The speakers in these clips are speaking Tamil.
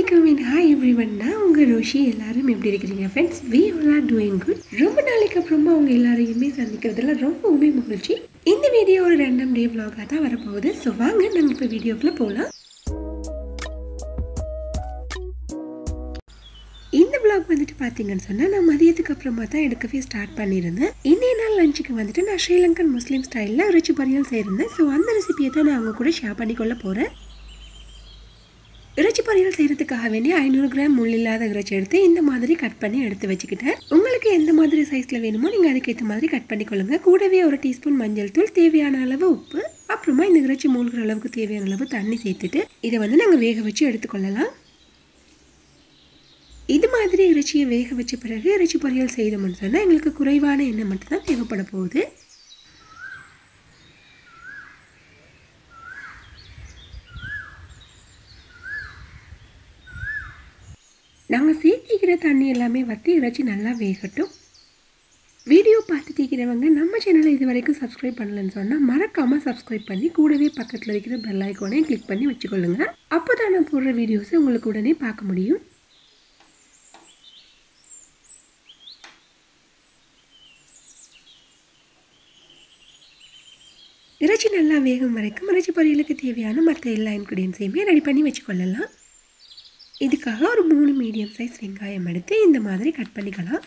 வலைக்கம் அண்ட் ஹாய் எவ்ரி ஒன் நான் உங்கள் ரோஷி எல்லாரும் எப்படி இருக்கிறீங்க friends we all are doing good ரொம்ப நாளைக்கு அப்புறமா அவங்க எல்லாரையுமே சந்திக்கிறதுல ரொம்பவுமே மகிழ்ச்சி இந்த வீடியோ ஒரு ரெண்டாம் டே vlog-ஆ தான் வரப்போகுது ஸோ வாங்க நம்ம இப்போ வீடியோக்குள்ளே போகலாம் இந்த vlog வந்துட்டு பார்த்தீங்கன்னு சொன்னால் நான் மதியத்துக்கு அப்புறமா தான் எடுக்கவே ஸ்டார்ட் பண்ணியிருந்தேன் இன்னைய நாள் லஞ்சுக்கு வந்துட்டு நான் ஸ்ரீலங்கன் முஸ்லீம் ஸ்டைலில் இறைச்சி பொரியல் செய்திருந்தேன் ஸோ அந்த ரெசிபியை தான் நான் அவங்க கூட ஷேர் பண்ணிக்கொள்ள போகிறேன் இறைச்சி பொரியல் செய்கிறதுக்காக வேண்டி ஐநூறு கிராம் முள் இல்லாத இறைச்சி எடுத்து இந்த மாதிரி கட் பண்ணி எடுத்து வச்சுக்கிட்டேன் உங்களுக்கு எந்த மாதிரி சைஸில் வேணுமோ நீங்கள் அதுக்கேற்ற மாதிரி கட் பண்ணிக்கொள்ளுங்க கூடவே ஒரு டீஸ்பூன் மஞ்சள் தூள் தேவையான அளவு உப்பு அப்புறமா இந்த இறைச்சி மூழ்கிற அளவுக்கு தேவையான அளவு தண்ணி சேர்த்துட்டு இதை வந்து நாங்கள் வேக வச்சு எடுத்துக்கொள்ளலாம் இது மாதிரி இறைச்சியை வேக வச்ச பிறகு இறைச்சி பொரியல் செய்தோம்னு சொன்னால் எங்களுக்கு குறைவான எண்ணெய் மட்டும் தான் தேவைப்பட போகுது நாங்கள் சேர்த்திக்கிற தண்ணி எல்லாமே வற்றி இறைச்சி நல்லா வேகட்டும் வீடியோ பார்த்துட்டு இருக்கிறவங்க நம்ம சேனலை இது வரைக்கும் சப்ஸ்கிரைப் பண்ணலன்னு சொன்னால் மறக்காமல் சப்ஸ்கிரைப் பண்ணி கூடவே பக்கத்தில் இருக்கிற பெல் ஐக்கானையும் கிளிக் பண்ணி வச்சுக்கொள்ளுங்க அப்போ தான் நான் போடுற வீடியோஸை உங்களுக்கு உடனே பார்க்க முடியும் இறைச்சி நல்லா வேகும் வரைக்கும் இறைச்சி பொரியலுக்கு தேவையான மற்ற எல்லா இன்க்ரீடியன்ஸையுமே ரெடி பண்ணி வச்சுக்கொள்ளலாம் இதுக்காக ஒரு மூணு மீடியம் சைஸ் வெங்காயம் எடுத்து இந்த மாதிரி கட் பண்ணிக்கலாம்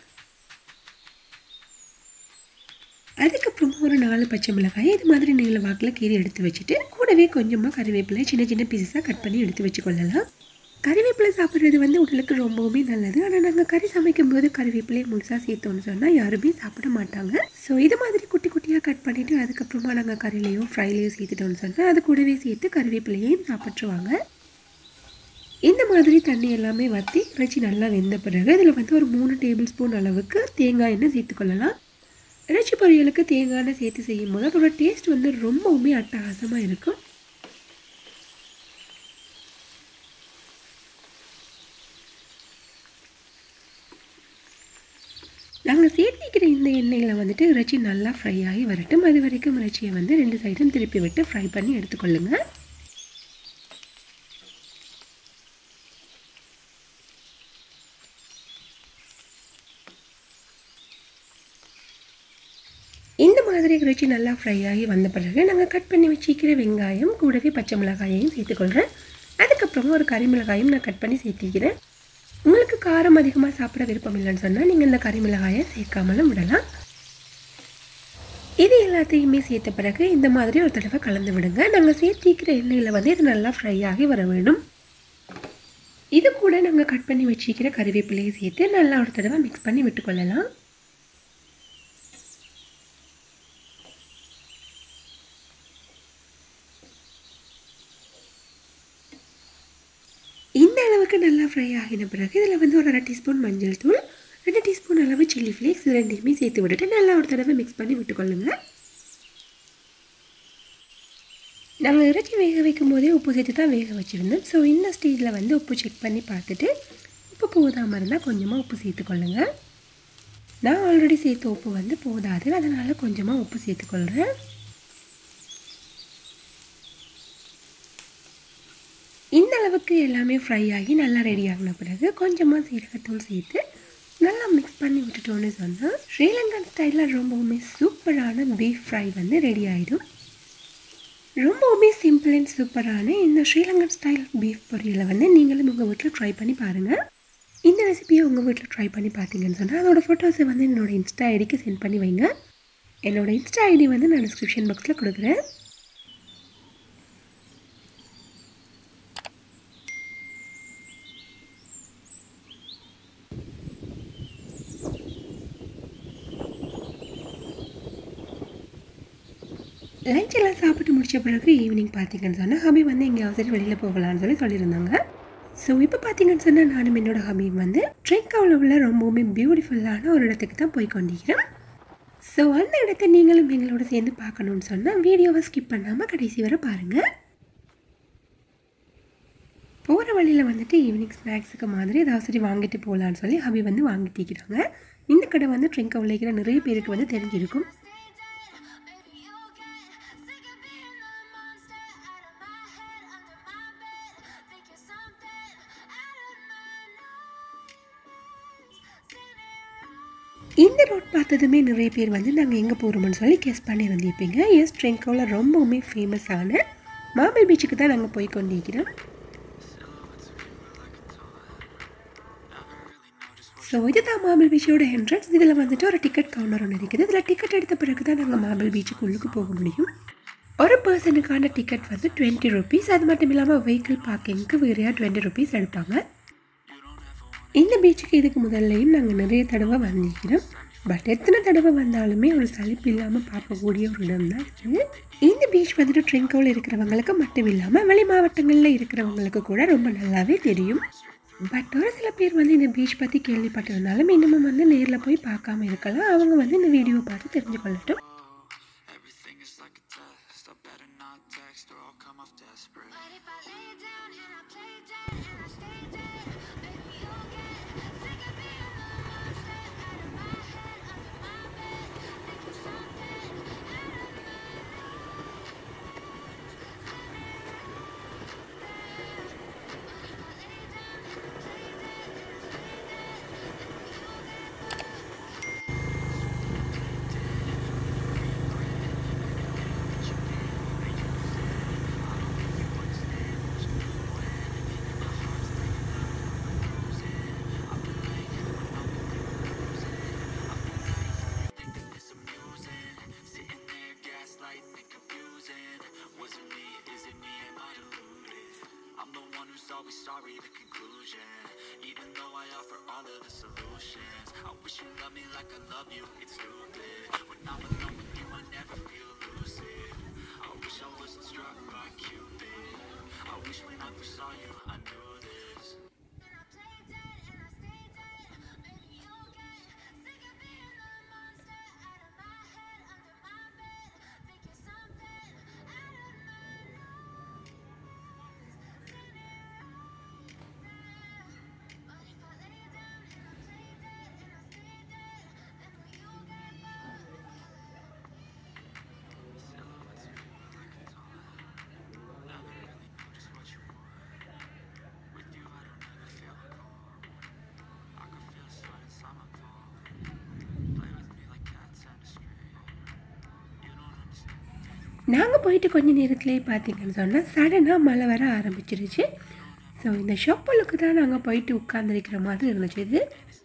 அதுக்கப்புறமா ஒரு நாலு பச்சை மிளகாய் இது மாதிரி நீள வாக்கில் கீரி எடுத்து வச்சுட்டு கூடவே கொஞ்சமாக கறிவேப்பிலை சின்ன சின்ன பீஸஸாக கட் பண்ணி எடுத்து வச்சுக்கொள்ளலாம் கறிவேப்பிலை சாப்பிட்றது வந்து உடலுக்கு ரொம்பவுமே நல்லது ஆனால் நாங்கள் கறி சமைக்கும் போது கறிவேப்பிலையை முழுசாக சேர்த்தோம்னு சொன்னால் யாருமே சாப்பிட மாட்டாங்க ஸோ இது மாதிரி குட்டி குட்டியாக கட் பண்ணிவிட்டு அதுக்கப்புறமா நாங்கள் கறிலையோ ஃப்ரைலையோ சேர்த்துட்டோம்னு சொன்னால் அது கூடவே சேர்த்து கறிவேப்பிலையையும் சாப்பிட்ருவாங்க இந்த மாதிரி தண்ணி எல்லாமே வற்றி இறைச்சி நல்லா வெந்த பிறகு இதில் வந்து ஒரு மூணு டேபிள் ஸ்பூன் அளவுக்கு தேங்காய் எண்ணெய் சேர்த்துக்கொள்ளலாம் இறைச்சி பொரியலுக்கு தேங்காய் எண்ணெய் சேர்த்து செய்யும் போது அதோட டேஸ்ட் வந்து ரொம்பவுமே அட்டகாசமாக இருக்கும் நாங்கள் சேர்த்திக்கிற இந்த எண்ணெயில் வந்துட்டு இறைச்சி நல்லா ஃப்ரை ஆகி வரட்டும் அது வரைக்கும் இறைச்சியை வந்து ரெண்டு சைடும் திருப்பி விட்டு ஃப்ரை பண்ணி எடுத்துக்கொள்ளுங்கள் இந்த மாதிரி இறைச்சி நல்லா ஃப்ரை ஆகி வந்த பிறகு நாங்கள் கட் பண்ணி வச்சிக்கிற வெங்காயம் கூடவே பச்சை மிளகாயையும் சேர்த்துக்கொள்கிறேன் அதுக்கப்புறமா ஒரு கறி மிளகாயும் நான் கட் பண்ணி சேர்த்திக்கிறேன் உங்களுக்கு காரம் அதிகமாக சாப்பிட விருப்பம் இல்லைன்னு சொன்னால் நீங்கள் இந்த கறி மிளகாயை சேர்க்காமலும் விடலாம் இது எல்லாத்தையுமே சேர்த்த பிறகு இந்த மாதிரி ஒரு தடவை கலந்து விடுங்க நாங்கள் சேர்த்திக்கிற எண்ணெயில் வந்து இது நல்லா ஃப்ரை ஆகி வர வேணும் இது கூட நாங்கள் கட் பண்ணி வச்சிக்கிற கறிவேப்பிலையை சேர்த்து நல்லா ஒரு தடவை மிக்ஸ் பண்ணி விட்டுக்கொள்ளலாம் இந்த அளவுக்கு நல்லா ஃப்ரை ஆகின பிறகு இதில் வந்து ஒரு அரை டீஸ்பூன் மஞ்சள் தூள் ரெண்டு டீஸ்பூன் அளவு சில்லி ஃப்ளேக்ஸ் இது ரெண்டையுமே சேர்த்து விட்டுட்டு நல்லா ஒரு தடவை மிக்ஸ் பண்ணி விட்டுக்கொள்ளுங்க நாங்கள் இறைச்சி வேக வைக்கும் போதே உப்பு சேர்த்து தான் வேக வச்சுருந்தோம் ஸோ இந்த ஸ்டேஜில் வந்து உப்பு செக் பண்ணி பார்த்துட்டு உப்பு போதாமல் இருந்தால் கொஞ்சமாக உப்பு சேர்த்துக்கொள்ளுங்க நான் ஆல்ரெடி சேர்த்த உப்பு வந்து போதாது அதனால் கொஞ்சமாக உப்பு சேர்த்துக்கொள்கிறேன் இந்த அளவுக்கு எல்லாமே ஃப்ரை ஆகி நல்லா ரெடி ஆகின பிறகு கொஞ்சமாக சீரகத்தூள் சேர்த்து நல்லா மிக்ஸ் பண்ணி விட்டுட்டோன்னு சொன்னால் ஸ்ரீலங்கன் ஸ்டைலில் ரொம்பவுமே சூப்பரான பீஃப் ஃப்ரை வந்து ரெடி ஆகிடும் ரொம்பவுமே சிம்பிள் அண்ட் சூப்பரான இந்த ஸ்ரீலங்கன் ஸ்டைல் பீஃப் பொரியலை வந்து நீங்களும் உங்கள் வீட்டில் ட்ரை பண்ணி பாருங்கள் இந்த ரெசிபியை உங்கள் வீட்டில் ட்ரை பண்ணி பார்த்தீங்கன்னு சொன்னால் அதோட ஃபோட்டோஸை வந்து என்னோடய இன்ஸ்டா ஐடிக்கு சென்ட் பண்ணி வைங்க என்னோடய இன்ஸ்டா ஐடி வந்து நான் டிஸ்கிரிப்ஷன் பாக்ஸில் கொடுக்குறேன் லஞ்ச் எல்லாம் சாப்பிட்டு முடிச்ச பிறகு ஈவினிங் பார்த்தீங்கன்னு சொன்னால் ஹபி வந்து எங்கேயாவது சரி வெளியில் போகலான்னு சொல்லி சொல்லியிருந்தாங்க ஸோ இப்போ பார்த்தீங்கன்னு சொன்னால் நானும் என்னோட ஹபியும் வந்து ட்ரெக்காவில் உள்ள ரொம்பவுமே பியூட்டிஃபுல்லான ஒரு இடத்துக்கு தான் போய் கொண்டிருக்கிறோம் ஸோ அந்த இடத்த நீங்களும் எங்களோட சேர்ந்து பார்க்கணுன்னு சொன்னால் வீடியோவை ஸ்கிப் பண்ணாமல் கடைசி வரை பாருங்கள் போகிற வழியில் வந்துட்டு ஈவினிங் ஸ்நாக்ஸுக்கு மாதிரி ஏதாவது சரி வாங்கிட்டு போகலான்னு சொல்லி ஹபி வந்து வாங்கிட்டிருக்கிறாங்க இந்த கடை வந்து ட்ரிங்காவில் இருக்கிற நிறைய பேருக்கு வந்து தெரிஞ்சிருக்கும் Baby, you get sick of being a monster out of my head, under my bed. Think you're something out of இந்த ரோட் பார்த்ததுமே நிறைய பேர் வந்து நாங்கள் எங்கே போகிறோம்னு சொல்லி கெஸ் பண்ணி இருந்திருப்பீங்க எஸ் ட்ரெங்கோவில் ரொம்பவுமே ஃபேமஸான மார்பிள் பீச்சுக்கு தான் நாங்கள் போய் கொண்டிருக்கிறோம் ஸோ இதுதான் மார்பிள் பீச்சோட என்ட்ரன்ஸ் இதில் வந்துட்டு ஒரு டிக்கெட் கவுண்டர் ஒன்று இருக்குது இதில் டிக்கெட் எடுத்த பிறகு தான் நாங்கள் மார்பிள் பீச்சுக்கு உள்ளுக்கு போக முடியும் ஒரு பர்சனுக்கான டிக்கெட் வந்து டுவெண்ட்டி ருபீஸ் அது மட்டும் இல்லாமல் வெஹிக்கிள் பார்க்கிங்க்கு வேறையாக டுவெண்ட்டி ருபீஸ் எடுப்பாங்க இந்த பீச்சுக்கு இதுக்கு முதல்லையும் நாங்கள் நிறைய தடவை வந்திருக்கிறோம் பட் எத்தனை தடவை வந்தாலுமே ஒரு சலிப்பு இல்லாமல் பார்க்கக்கூடிய ஒரு இடம் தான் இது இந்த பீச் வந்துட்டு ட்ரிங்கோவில் இருக்கிறவங்களுக்கு மட்டும் இல்லாமல் வெளி மாவட்டங்களில் இருக்கிறவங்களுக்கு கூட ரொம்ப நல்லாவே தெரியும் பட் ஒரு சில பேர் வந்து இந்த பீச் பற்றி கேள்விப்பட்டிருந்தாலும் இன்னமும் வந்து நேரில் போய் பார்க்காம இருக்கலாம் அவங்க வந்து இந்த வீடியோ பார்த்து தெரிஞ்சு கொள்ளட்டும் Everything is like a test. I better not text or I'll come off desperate. But if I lay down and I play dead and I stay dead, maybe you'll get sick of being the monster out of my head, under my bed, thinking something out of me. Sitting there gaslighting and confusing. Was it me? Is it me? Am I deluded? I'm the one who's always sorry, the conclusion. Even though I offer all of the solutions. I wish you loved me like I love you. It's stupid. When I'm alone with you, I never feel lucid. I wish I wasn't struck by Cupid. I wish when I first saw you, I knew this. And I play dead and I stay dead, maybe you'll get sick of being the monster out of my head, under my bed, thinking something out of me. But if I lay down and I play dead and I stay dead, then will you get bored? Silhouettes of you are like a taunt. Never really know just what you want. With you, I don't ever feel calm. I can feel sweat inside my palm. Play with me like cats and a string. You don't understand. நாங்கள் போயிட்டு கொஞ்ச நேரத்துலேயே பார்த்தீங்கன்னு சொன்னால் சடனாக மழை வர ஆரம்பிச்சிருச்சு ஸோ இந்த ஷாப்புகளுக்கு தான் நாங்கள் போயிட்டு உட்காந்துருக்கிற மாதிரி இருந்துச்சு இது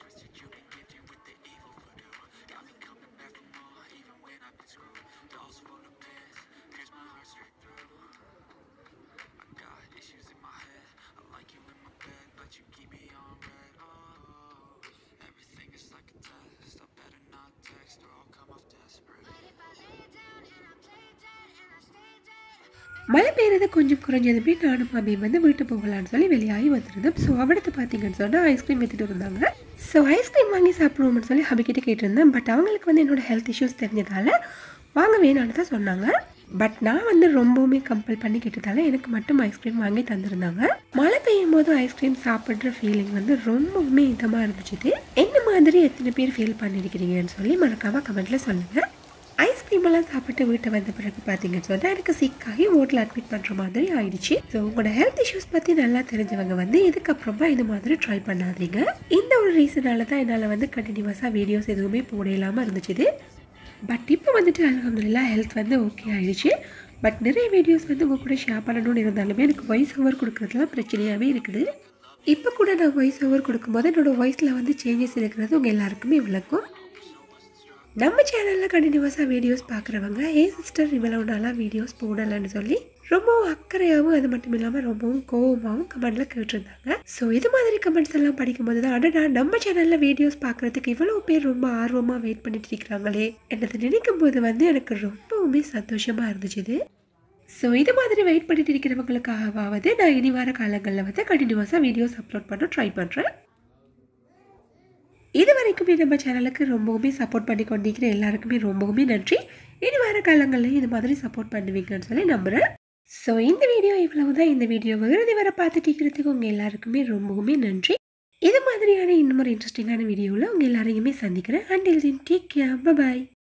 Got issues in my head. I like you in my bed, but you keep me on red. Oh, everything is like a test. I better not text or I'll come off desperate. But if I lay down and I play dead and I stay dead, மழை பெய்யறது கொஞ்சம் குறைஞ்சதுமே நானும் அபி வந்து வீட்டு போகலான்னு சொல்லி வெளியாகி வந்திருந்தோம் ஸோ அவடத்து பார்த்தீங்கன்னு சொன்னால் ஐஸ்கிரீம் எடுத்துகிட்டு இருந்தாங்க ஸோ ஐஸ்கிரீம் வாங்கி சாப்பிடுவோம்னு சொல்லி ஹபிக்கிட்ட கேட்டிருந்தேன் பட் அவங்களுக்கு வந்து என்னோட ஹெல்த் இஷ்யூஸ் தெரிஞ்சதால வாங்க வேணான்னு தான் சொன்னாங்க பட் நான் வந்து ரொம்பவுமே கம்பல் பண்ணி கேட்டதால எனக்கு மட்டும் ஐஸ்கிரீம் வாங்கி தந்திருந்தாங்க மழை பெய்யும் போது ஐஸ்கிரீம் சாப்பிட்ற ஃபீலிங் வந்து ரொம்பவுமே இதமாக இருந்துச்சு என்ன மாதிரி எத்தனை பேர் ஃபீல் பண்ணியிருக்கிறீங்கன்னு சொல்லி மறக்காம கமெண்ட்ல சொல்லுங்கள் ஐஸ்கிரீம் எல்லாம் சாப்பிட்டு வீட்டை வந்த பிறகு பார்த்தீங்கன்னு சொன்னால் எனக்கு சிக்காகி ஹோட்டல் அட்மிட் பண்ணுற மாதிரி ஆயிடுச்சு ஸோ உங்களோட ஹெல்த் இஷ்யூஸ் பற்றி நல்லா தெரிஞ்சவங்க வந்து இதுக்கப்புறமா இது மாதிரி ட்ரை பண்ணாதீங்க இந்த ஒரு ரீசனால தான் என்னால் வந்து கண்டினியூஸாக வீடியோஸ் எதுவுமே போட இல்லாமல் இருந்துச்சு பட் இப்போ வந்துட்டு அலமதுல்லா ஹெல்த் வந்து ஓகே ஆயிடுச்சு பட் நிறைய வீடியோஸ் வந்து உங்கள் கூட ஷேர் பண்ணணும்னு இருந்தாலுமே எனக்கு வாய்ஸ் ஓவர் கொடுக்குறதுலாம் பிரச்சனையாகவே இருக்குது இப்போ கூட நான் வாய்ஸ் ஓவர் கொடுக்கும்போது என்னோட வாய்ஸில் வந்து சேஞ்சஸ் இருக்கிறது உங்கள் எல்லாருக்குமே விளக்கும் நம்ம சேனலில் கண்டினியூஸாக வீடியோஸ் பார்க்குறவங்க ஏ சிஸ்டர் இவ்வளவு நாளாக வீடியோஸ் போடலைன்னு சொல்லி ரொம்பவும் அக்கறையாகவும் அது மட்டும் இல்லாமல் ரொம்பவும் கோவமாகவும் கமெண்ட்ல கேட்டிருந்தாங்க ஸோ இது மாதிரி கமெண்ட்ஸ் எல்லாம் படிக்கும்போது தான் அடடா நம்ம சேனலில் வீடியோஸ் பார்க்குறதுக்கு இவ்வளோ பேர் ரொம்ப ஆர்வமாக வெயிட் பண்ணிட்டு இருக்கிறாங்களே என்னது நினைக்கும் போது வந்து எனக்கு ரொம்பவுமே சந்தோஷமாக இருந்துச்சு ஸோ இது மாதிரி வெயிட் பண்ணிட்டு இருக்கிறவங்களுக்காகவாவது நான் இனி வர காலங்களில் வந்து கண்டினியூஸாக வீடியோஸ் அப்லோட் பண்ண ட்ரை பண்ணுறேன் இது வரைக்குமே நம்ம சேனலுக்கு ரொம்பவுமே சப்போர்ட் பண்ணி கொண்டிருக்கிற எல்லாருக்குமே ரொம்பவுமே நன்றி இனி வர காலங்களில் இது மாதிரி சப்போர்ட் பண்ணுவீங்கன்னு சொல்லி நம்புகிறேன் ஸோ இந்த வீடியோ இவ்வளவு தான் இந்த வீடியோ இறுதி வர பார்த்துட்டு இருக்கிறதுக்கு உங்கள் எல்லாருக்குமே ரொம்பவுமே நன்றி இது மாதிரியான இன்னும் ஒரு இன்ட்ரெஸ்டிங்கான வீடியோவில் உங்கள் எல்லாரையுமே சந்திக்கிறேன் அண்டில் தின் டேக் கேர் பாய்